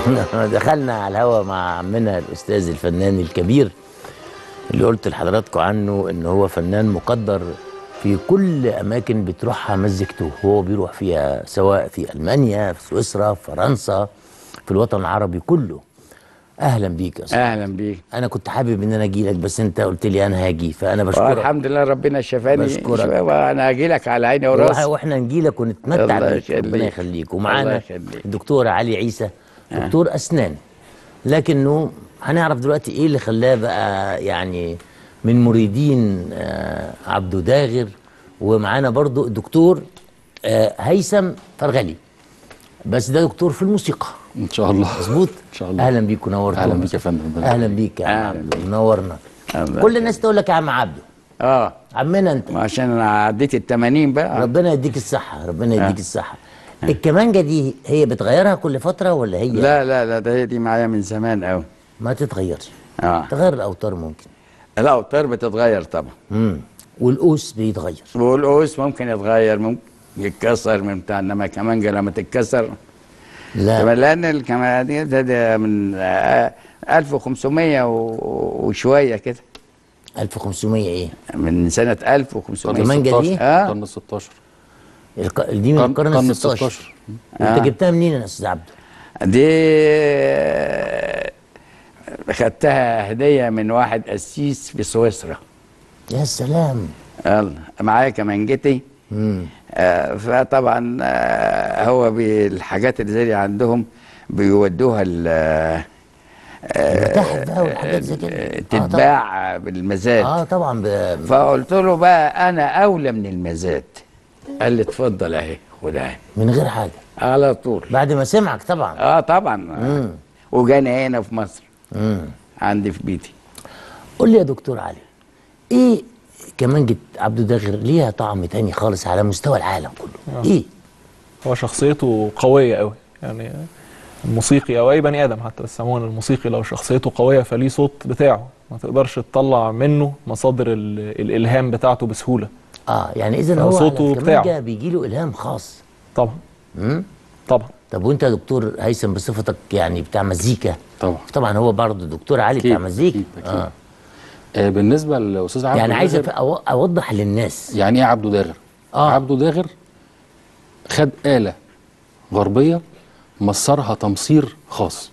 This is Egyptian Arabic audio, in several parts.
دخلنا على الهوا مع عمنا الاستاذ الفنان الكبير اللي قلت لحضراتكم عنه ان هو فنان مقدر في كل اماكن بتروحها مزجته هو بيروح فيها سواء في المانيا في سويسرا في فرنسا في الوطن العربي كله اهلا بيك يا استاذ اهلا بيك انا كنت حابب ان انا اجي لك بس انت قلت لي انا هاجي فانا بشكرك الحمد لله ربنا شفاني بشكرك. شوية وانا هاجي لك على عيني وإح- وراسي واحنا نجي لك ونتمتع الله بيك ربنا يخليك. يخليك الله ومعانا يخليك. الدكتور علي عيسى دكتور اسنان لكنه هنعرف دلوقتي ايه اللي خلاه بقى يعني من مريدين آه، عبده داغر ومعانا برضو الدكتور آه، هيثم فرغلي بس ده دكتور في الموسيقى ان شاء الله مظبوط ان شاء الله اهلا بيك ونورتنا اهلا بيك يا فندم اهلا بيك يا عم أهلا عبده منورنا الله كل الناس تقول لك يا عم عبده اه عمنا انت ما عشان انا عديت ال 80 بقى ربنا يديك الصحة ربنا يديك الصحة الكمانجة دي هي بتغيرها كل فترة ولا هي لا لا لا ده هي دي معايا من زمان قوي ما تتغيرش اه تغير الأوتار ممكن لا الطير بتتغير طبعا امم والقوس بيتغير والقوس ممكن يتغير ممكن يتكسر من بتاع انما كمانجه لما تتكسر لا طبعا لان الكمان دي ده, ده من آه، 1500 و- وشويه كده 1500 ايه من سنه 1500 الكمانجة دي؟ اه قرن ال 16 الق... دي من قرن- القرن قرن ال 16 16. انت آه. جبتها منين يا استاذ عبده دي آه، خدتها هديه من واحد قسيس في سويسرا يا سلام يلا معايا كمانجتي امم آه، فطبعا آه، هو بالحاجات اللي زي دي عندهم بيودوها ال- آه، المتاحف بقى والحاجات زي كده آه، آه طبعا. تتباع بالمزاد اه طبعا ب... فقلت له بقى انا اولى من المزاد قال لي اتفضل اهي خدها اهي من غير حاجة على طول بعد ما سمعك طبعا اه طبعا مم. وجانا هنا في مصر امم عندي في بيتي قول لي يا دكتور علي ايه كمانجة عبده داغر ليها طعم تاني خالص على مستوى العالم كله آه. ايه هو شخصيته قوية قوي يعني الموسيقي او اي بني ادم حتى بس عموما الموسيقي لو شخصيته قوية فليه صوت بتاعه ما تقدرش تطلع منه مصادر ال- الالهام بتاعته بسهولة اه يعني اذا هو صوته على الكمانجة بتاعه. بيجي له الهام خاص طبعا امم طبعا طب وانت يا دكتور هيثم بصفتك يعني بتاع مزيكا طبعا طبعا هو برضه دكتور علي أكيد، بتاع مزيكا أكيد، أكيد. اه آه بالنسبه للاستاذ عبده يعني عايز داغر، أف- أو- اوضح للناس يعني ايه عبده داغر آه. عبده داغر خد آلة غربية مصرها تمصير خاص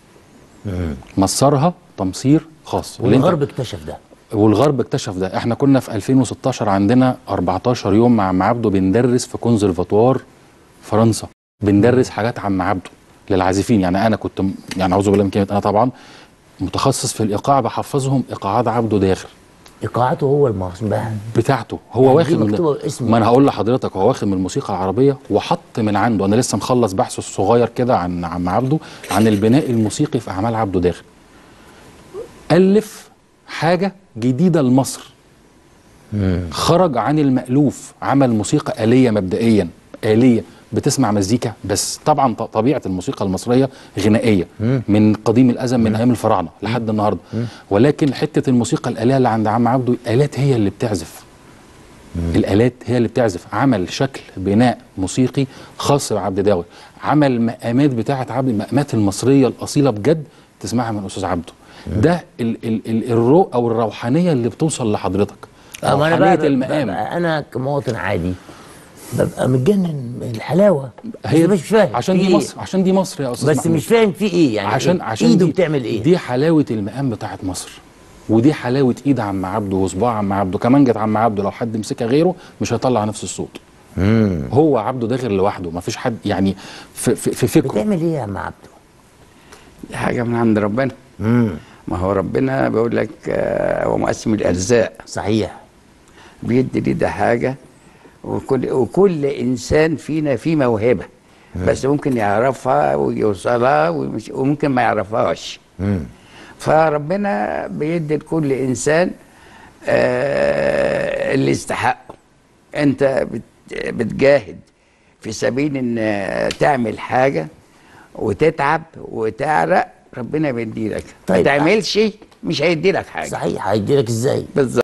مصرها تمصير خاص واللي انت- والغرب اكتشف ده والغرب اكتشف ده احنا كنا في 2016 عندنا 14 يوم مع عم عبده بندرس في كونسرفاتوار فرنسا بندرس حاجات عم عبده للعازفين يعني انا كنت م- يعني اعوذ بالله من كلمه انا طبعا متخصص في الايقاع بحفظهم ايقاعات عبده داخل ايقاعاته هو الموسم بقى بتاعته هو يعني واخد دي من مكتوبة باسمه. ما انا هقول لحضرتك هو واخد من الموسيقى العربيه وحط من عنده انا لسه مخلص بحثه الصغير كده عن عم عبده عن البناء الموسيقي في اعمال عبده داخل الف حاجه جديده لمصر خرج عن المألوف عمل موسيقى آلية مبدئيا آلية بتسمع مزيكا بس طبعا ط- طبيعة الموسيقى المصرية غنائية من قديم الأزل من أيام الفراعنة لحد النهاردة ولكن حتة الموسيقى الآلية اللي عند عم عبده آلات هي اللي بتعزف الآلات هي اللي بتعزف عمل شكل بناء موسيقي خاص بعبد داوي عمل مقامات بتاعة عبد المقامات المصرية الأصيلة بجد تسمعها من أستاذ عبده ده ال ال ال الروح أو الروحانية اللي بتوصل لحضرتك آه، ما انا روحانية بقى, المقام بقى انا كمواطن عادي ببقى متجنن من الحلاوه هي بس مش فاهم عشان في دي إيه. مصر عشان دي مصر يا استاذ بس محمود. مش فاهم في ايه يعني عشان إيه؟ عشان ايده دي بتعمل ايه دي حلاوه المقام بتاعت مصر ودي حلاوه ايد عم عبده وصباع عم عبده كمان جت عم عبده لو حد مسكها غيره مش هيطلع نفس الصوت مم. هو عبده داخل لوحده ما فيش حد يعني في, في, في فكره بتعمل ايه يا عم عبده دي حاجه من عند ربنا امم ما هو ربنا بيقول لك آه، هو مقسم الارزاق صحيح بيدي لي ده حاجه وكل وكل انسان فينا فيه موهبه بس ممكن يعرفها ويوصلها ومش- وممكن ما يعرفهاش امم فربنا بيدي لكل انسان آه اللي يستحقه انت بت- بتجاهد في سبيل ان تعمل حاجه وتتعب وتعرق ربنا بيديلك طيب. ما تعملش مش هيديلك حاجه صحيح هيديلك ازاي بالظبط